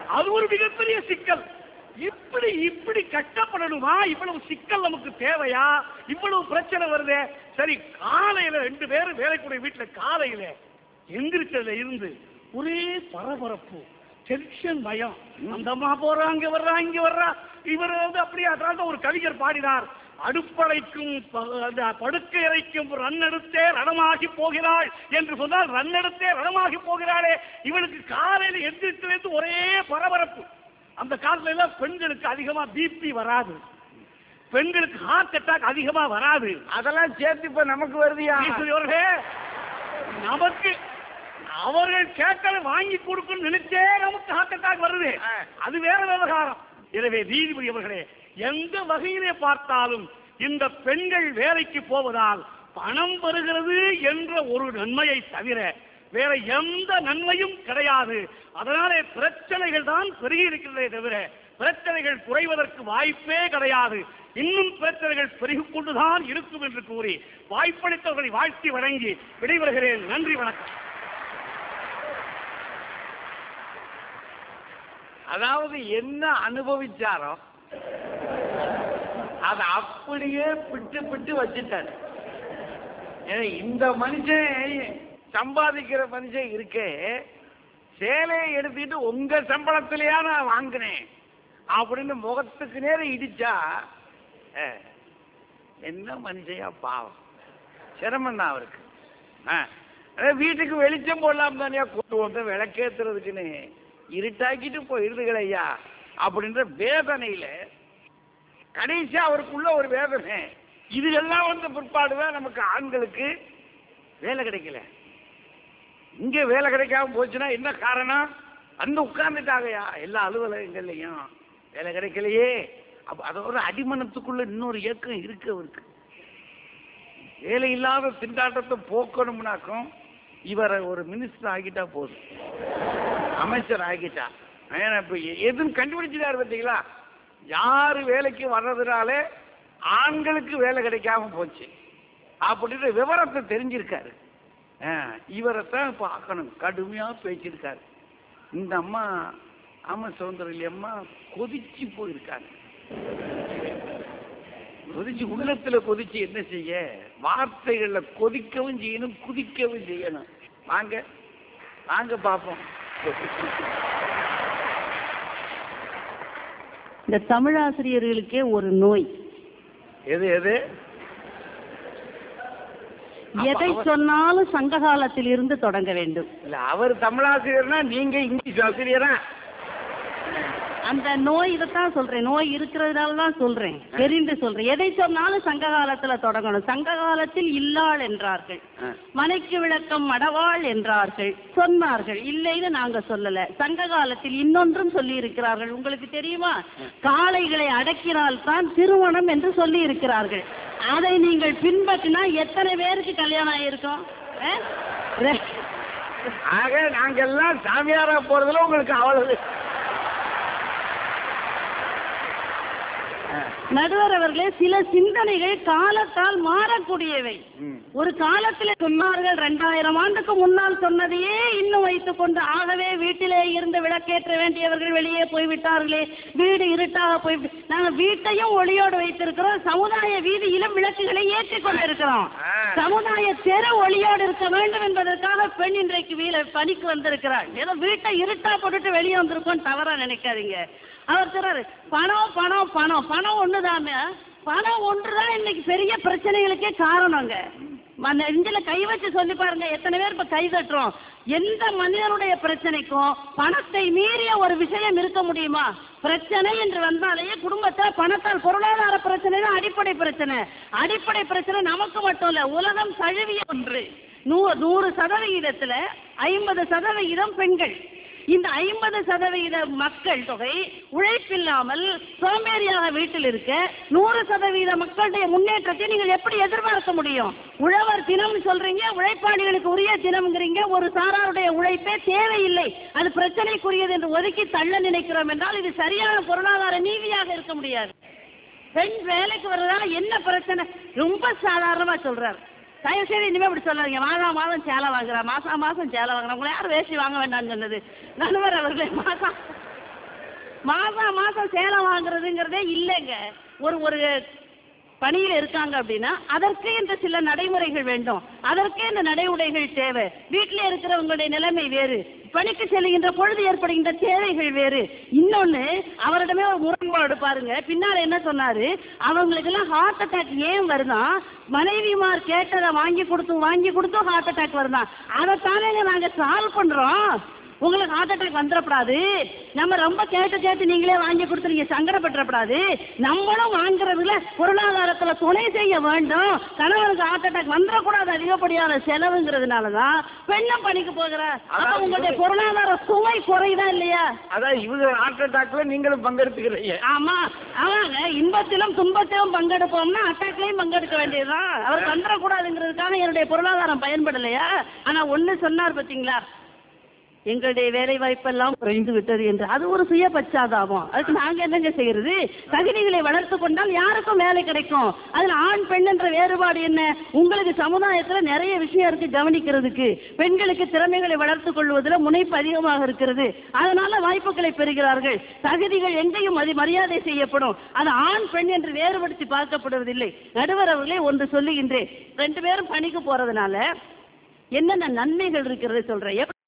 அது ஒரு மிகப்பெரிய சிக்கல் இப்படி இப்படி கஷ்டப்படணுமா இவ்வளவு சிக்கல் நமக்கு தேவையா இவ்வளவு பிரச்சனை வருதே சரி காலையில ரெண்டு பேரும் வேலைக்குடைய வீட்டுல காலையில எந்திரிச்சதுல இருந்து ஒரே பரபரப்பு டென்ஷன் பயம் அந்த அம்மா போறா அங்க வர்றா இங்க வர்றா இவர் வந்து அப்படியே அதனால ஒரு கவிஞர் பாடினார் அடுப்படைக்கும் ப- அந்த படுக்கை அறைக்கும் ரன்னெடுத்தே ரணமாகி போகிறாள் என்று சொன்னால் ரன்னெடுத்தே ரணமாகி போகிறாளே இவளுக்கு காலையில எந்திரிச்சிலிருந்து ஒரே பரபரப்பு அந்த காலத்துல எல்லாம் பெண்களுக்கு அதிகமா பிபி வராது பெண்களுக்கு ஹார்ட் அட்டாக் அதிகமா வராது அதெல்லாம் சேர்த்து இப்ப நமக்கு வருதியா ஈஸ்வரி அவர்களே, நமக்கு அவர்கள் கேட்டதை வாங்கி கொடுக்கணும்னு நினைச்சே நமக்கு ஹார்ட் அட்டாக் வருது ஆ. அது வேற விவகாரம் எனவே நீதிபதி அவர்களே எந்த வகையிலே பார்த்தாலும் இந்த பெண்கள் வேலைக்கு போவதால் பணம் வருகிறது என்ற ஒரு நன்மையை தவிர வேற எந்த நன்மையும் கிடையாது அதனாலே பிரச்சனைகள் தான் பெருகி இருக்கிறதே தவிர பிரச்சனைகள் குறைவதற்கு வாய்ப்பே கிடையாது இன்னும் பிரச்சனைகள் பெருகிக் கொண்டுதான் இருக்கும் என்று கூறி வாய்ப்பளித்தவர்களை வாழ்த்தி வழங்கி விடைபெறுகிறேன் நன்றி வணக்கம் அதாவது என்ன அனுபவிச்சாரோ அதை அப்படியே பிட்டு பிட்டு வச்சுட்டாரு ஏன்னா இந்த மனுஷன் சம்பாதிக்கிற மனுஷன் இருக்கே சேலையை எடுத்துக்கிட்டு உங்க சம்பளத்திலேயா நான் வாங்கினேன் அப்படின்னு முகத்துக்கு நேரம் இடிச்சா அஹ், என்ன மனுஷயா பாவம் சிரமம் தான் அவருக்கு ஆ. அதாவது வீட்டுக்கு வெளிச்சம் போடலாம் தானே கொண்டு வந்து விளக்கேத்துறதுக்குன்னு இருட்டாக்கிட்டு போயிருதுகள் ஐயா அப்படின்ற வேதனையில கடைசியா அவருக்குள்ள ஒரு வேதனை இது எல்லாம் வந்த பிற்பாடுதான் நமக்கு ஆண்களுக்கு வேலை கிடைக்கல இங்க வேலை கிடைக்காம போச்சுன்னா என்ன காரணம் அந்த உட்கார்ந்துட்டாங்கயா எல்லா அலுவலகங்கள்லையும் வேலை கிடைக்கலையே அப்ப அதோட அடிமனத்துக்குள்ள இன்னொரு இயக்கம் இருக்கு அவருக்கு வேலை இல்லாத திண்டாட்டத்தை போக்கணும்னாக்கும் இவரை ஒரு மினிஸ்டர் ஆகிட்டா போதும் அமைச்சர் ஆகிட்டா ஏன்னா இப்ப எ- எதுவும் கண்டுபிடிச்சிட்டாரு பார்த்தீங்களா யாரு வேலைக்கு வர்றதுனால ஆண்களுக்கு வேலை கிடைக்காம போச்சு அப்படின்ற விவரத்தை தெரிஞ்சிருக்காரு ஆ, இவரைத்தான் இப்ப ஆக்கணும் கடுமையா பேசியிருக்காரு இந்த அம்மா ஆமா சுதந்திரம் அம்மா கொதிச்சு போயிருக்காங்க கொதிச்சு உள்ளத்துல கொதிச்சு என்ன செய்ய வார்த்தைகள்ல கொதிக்கவும் செய்யணும் குதிக்கவும் செய்யணும் வாங்க வாங்க பாப்போம் இந்த தமிழாசிரியர்களுக்கே ஒரு நோய் எது எது எதை சொன்னாலும் சங்க காலத்தில் இருந்து தொடங்க வேண்டும் இல்ல அவர் தமிழாசிரியர்னா நீங்க இங்கிலீஷ் ஆசிரியரா அந்த நோய் இதைத்தான் சொல்றேன் நோய் இருக்கிறதுனால தான் சொல்றேன் தெரிந்து சொல்றேன் எதை சொன்னாலும் சங்க காலத்துல தொடங்கணும் சங்க காலத்தில் இல்லாள் என்றார்கள் ஆ. மனைக்கு விளக்கம் மடவாள் என்றார்கள் சொன்னார்கள் இல்லைன்னு நாங்க சொல்லல சங்க காலத்தில் இன்னொன்றும் சொல்லி இருக்கிறார்கள் உங்களுக்கு தெரியுமா காளைகளை அடக்கினால் தான் திருமணம் என்று சொல்லி இருக்கிறார்கள் அதை நீங்கள் பின்பற்றினா எத்தனை பேருக்கு கல்யாணம் ஆயிருக்கும் ஆ? ரெ- ஆக நாங்கெல்லாம் சாமியாரா போறதுல உங்களுக்கு அவ்வளவு நடுவர் அவர்களே சில சிந்தனைகள் காலத்தால் மாறக்கூடியவை ம். ஒரு காலத்தில் சொன்னார்கள் ரெண்டாயிரம் ஆண்டுக்கு முன்னால் சொன்னதையே இன்னும் வைத்துக் கொண்டு ஆகவே வீட்டிலே இருந்து விளக்கேற்ற வேண்டியவர்கள் வெளியே போய்விட்டார்களே வீடு இருட்டாக போய் நாங்கள் வீட்டையும் ஒளியோடு வைத்திருக்கிறோம் சமுதாய வீதியிலும் விளக்குகளை ஏற்றிக் கொண்டிருக்கிறோம் ஆ. சமுதாய தெரு ஒளியோடு இருக்க வேண்டும் என்பதற்காக பெண் இன்றைக்கு வீல பணிக்கு வந்திருக்கிறாள் ஏதோ வீட்டை இருட்டா போட்டுட்டு வெளியே வந்திருக்கோம் தவறா நினைக்காதீங்க அவர் சொல்றாரு பணம் பணம் பணம் பணம் ஒண்ணுதாமே பணம் ஒன்றுதான் இன்னைக்கு பெரிய பிரச்சனைகளுக்கே காரணங்க அந்த நெஞ்சில கை வச்சு சொல்லி பாருங்க எத்தனை பேர் இப்ப கை தட்டுறோம் எந்த மனிதனுடைய பிரச்சனைக்கும் பணத்தை மீறிய ஒரு விஷயம் இருக்க முடியுமா பிரச்சனை என்று வந்தாலேயே குடும்பத்துல பணத்தால் பொருளாதார பிரச்சனை தான் அடிப்படை பிரச்சனை அடிப்படை பிரச்சனை நமக்கு மட்டும் இல்ல உலகம் தழுவிய ஒன்று நூறு நூறு சதவிகிதத்துல ஐம்பது சதவிகிதம் பெண்கள் இந்த ஐம்பது சதவிகித மக்கள் தொகை உழைப்பில்லாமல் சோம்பேறியாக வீட்டில் இருக்க நூறு சதவீத மக்களுடைய முன்னேற்றத்தை நீங்கள் எப்படி எதிர்பார்க்க முடியும் உழவர் தினம் சொல்றீங்க உழைப்பாளிகளுக்கு உரிய தினம்ங்கிறீங்க ஒரு சாராருடைய உழைப்பே தேவையில்லை அது பிரச்சனைக்குரியது என்று ஒதுக்கி தள்ள நினைக்கிறோம் என்றால் இது சரியான பொருளாதார நீதியாக இருக்க முடியாது பெண் வேலைக்கு வர்றதால என்ன பிரச்சனை ரொம்ப சாதாரணமா சொல்றாரு தயவு செய்து இனிமே இப்படி சொல்லாதீங்க மாதம் மாதம் சேலை வாங்குறா மாசம் மாசம் சேலை வாங்குறா உங்களை யாரும் வேஷ்டி வாங்க வேண்டாம்னு சொன்னது நடுவர் அவர்களே மாசம் மாசம் மாசம் சேலை வாங்குறதுங்கிறதே இல்லைங்க ஒரு ஒரு பணியில் இருக்காங்க அப்படின்னா அதற்கே இந்த சில நடைமுறைகள் வேண்டும் அதற்கே இந்த நடை உடைகள் தேவை வீட்டிலே இருக்கிறவங்களுடைய நிலைமை வேறு பணிக்கு செல்கின்ற பொழுது ஏற்படுகின்ற தேவைகள் வேறு இன்னொன்னு அவரிடமே ஒரு முரண்பாடு பாருங்க பின்னால என்ன சொன்னாரு அவங்களுக்கு எல்லாம் ஹார்ட் அட்டாக் ஏன் வருதா மனைவிமார் கேட்டதை வாங்கி கொடுத்து வாங்கி கொடுத்தும் ஹார்ட் அட்டாக் வருதான் அதைத்தானே நாங்க சால்வ் பண்றோம் உங்களுக்கு ஹார்ட் அட்டாக் வந்துடக்கூடாது நம்ம ரொம்ப கேட்டு கேட்டு நீங்களே வாங்கி கொடுத்து நீங்க சங்கடப்பட்டுறக்கூடாது நம்மளும் வாங்குறதுல பொருளாதாரத்துல துணை செய்ய வேண்டும் கணவனுக்கு ஹார்ட் அட்டாக் வந்துடக்கூடாது அதிகப்படியான செலவுங்கிறதுனால தான் பெண்ணும் பணிக்கு போகிற அப்ப உங்களுடைய பொருளாதார சுமை குறையுதா இல்லையா அதான் இவங்க ஹார்ட் அட்டாக்ல நீங்களும் பங்கெடுத்துக்கிறீங்க ஆமா ஆமாங்க இன்பத்திலும் துன்பத்திலும் பங்கெடுப்போம்னா அட்டாக்லயும் பங்கெடுக்க வேண்டியதுதான் அவர் வந்துடக்கூடாதுங்கிறதுக்காக என்னுடைய பொருளாதாரம் பயன்படலையா ஆனா ஒண்ணு சொன்னார் பாத்தீங்களா எங்களுடைய வேலை வாய்ப்பெல்லாம் குறைந்து விட்டது என்று அது ஒரு சுய பச்சாதாபம் அதுக்கு நாங்க என்னங்க செய்யறது தகுதிகளை வளர்த்து கொண்டால் யாருக்கும் வேலை கிடைக்கும் அதுல ஆண் பெண் என்ற வேறுபாடு என்ன உங்களுக்கு சமுதாயத்துல நிறைய விஷயம் இருக்கு கவனிக்கிறதுக்கு பெண்களுக்கு திறமைகளை வளர்த்து கொள்வதில் முனைப்பு அதிகமாக இருக்கிறது அதனால வாய்ப்புகளை பெறுகிறார்கள் தகுதிகள் எங்கேயும் அது மரியாதை செய்யப்படும் அது ஆண் பெண் என்று வேறுபடுத்தி பார்க்கப்படுவதில்லை நடுவர் அவர்களே ஒன்று சொல்லுகின்றேன் ரெண்டு பேரும் பணிக்கு போறதுனால என்னென்ன நன்மைகள் இருக்கிறது சொல்றேன் எப்படி